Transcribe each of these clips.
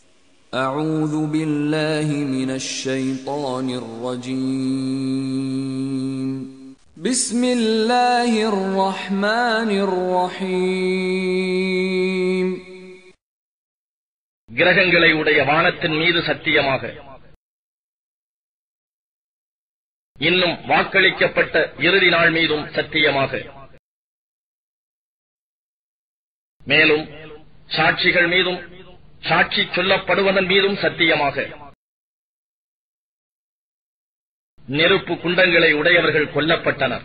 أعوذ بالله من الشيطان الرجيم بسم الله الرحمن الرحيم கிரகங்களை உடைய வானத்தின் மீது சத்தியமாக இன்னும் வாக்களிக்கப்பட்ட இறுதி நாள் மீதும் சத்தியமாக மேலும் சாட்சிகள் மீதும் சாட்சி சொல்லப்படுவதன் மீதும் சத்தியமாக நெருப்பு குண்டங்களை உடையவர்கள் கொல்லப்பட்டனர்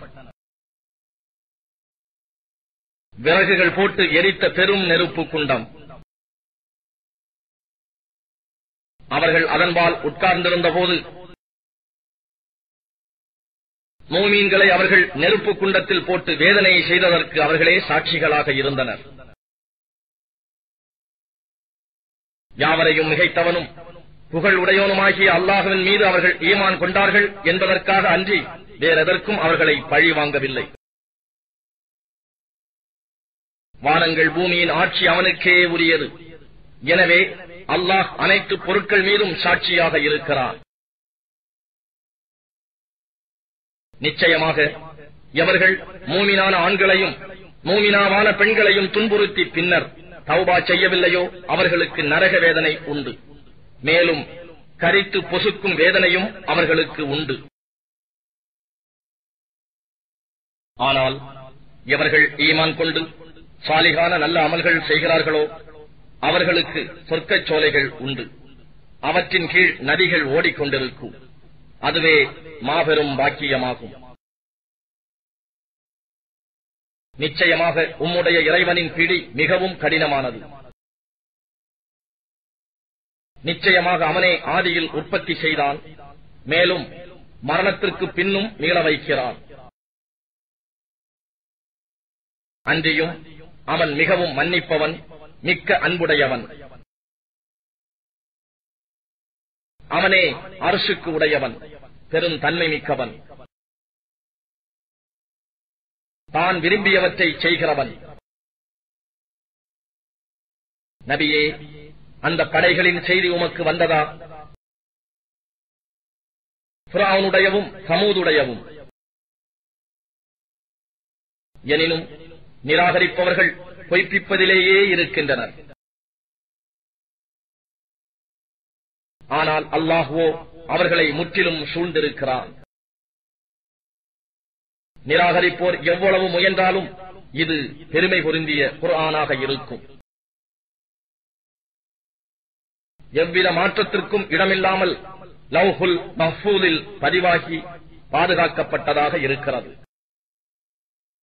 விறகுகள் போட்டு எரித்த பெரும் நெருப்பு குண்டம் அவர்கள் அதன்பால் உட்கார்ந்திருந்த போது மூமீன்களை அவர்கள் நெருப்பு குண்டத்தில் போட்டு வேதனையை செய்ததற்கு அவர்களே சாட்சிகளாக இருந்தனர் யாவரையும் மிகைத்தவனும் புகழ் உடையவனுமாகிய அல்லாஹுவின் மீது அவர்கள் ஈமான் கொண்டார்கள் என்பதற்காக அன்றி வேறெதற்கும் அவர்களை பழி வாங்கவில்லை வானங்கள் பூமியின் ஆட்சி அவனுக்கே உரியது எனவே அல்லாஹ் அனைத்து பொருட்கள் மீதும் சாட்சியாக இருக்கிறான் நிச்சயமாக எவர்கள் மூமினான ஆண்களையும் மூமினாவான பெண்களையும் துன்புறுத்தி பின்னர் தௌபா செய்யவில்லையோ அவர்களுக்கு நரக வேதனை உண்டு மேலும் கரித்து பொசுக்கும் வேதனையும் அவர்களுக்கு உண்டு ஆனால் எவர்கள் ஈமான் கொண்டு சாலிகான நல்ல அமல்கள் செய்கிறார்களோ அவர்களுக்கு சொர்க்கச் சோலைகள் உண்டு அவற்றின் கீழ் நதிகள் ஓடிக்கொண்டிருக்கும் அதுவே மாபெரும் பாக்கியமாகும் நிச்சயமாக உம்முடைய இறைவனின் பிடி மிகவும் கடினமானது நிச்சயமாக அவனே ஆதியில் உற்பத்தி செய்தான் மேலும் மரணத்திற்கு பின்னும் மீள வைக்கிறான் அன்றியும் அவன் மிகவும் மன்னிப்பவன் மிக்க அன்புடையவன் அவனே அரசுக்கு உடையவன் பெரும் தன்மை மிக்கவன் தான் விரும்பியவற்றை செய்கிறவன் நபியே அந்த படைகளின் செய்தி உமக்கு வந்ததா புறாவுனுடையவும் சமூதுடையவும் எனினும் நிராகரிப்பவர்கள் பொய்ப்பிப்பதிலேயே இருக்கின்றனர் ஆனால் அல்லாஹுவோ அவர்களை முற்றிலும் சூழ்ந்திருக்கிறான் நிராகரிப்போர் எவ்வளவு முயன்றாலும் இது பெருமை பொருந்திய குர்ஆனாக இருக்கும் எவ்வித மாற்றத்திற்கும் இடமில்லாமல் லவ்ஹுல் மஹ்பூலில் பதிவாகி பாதுகாக்கப்பட்டதாக இருக்கிறது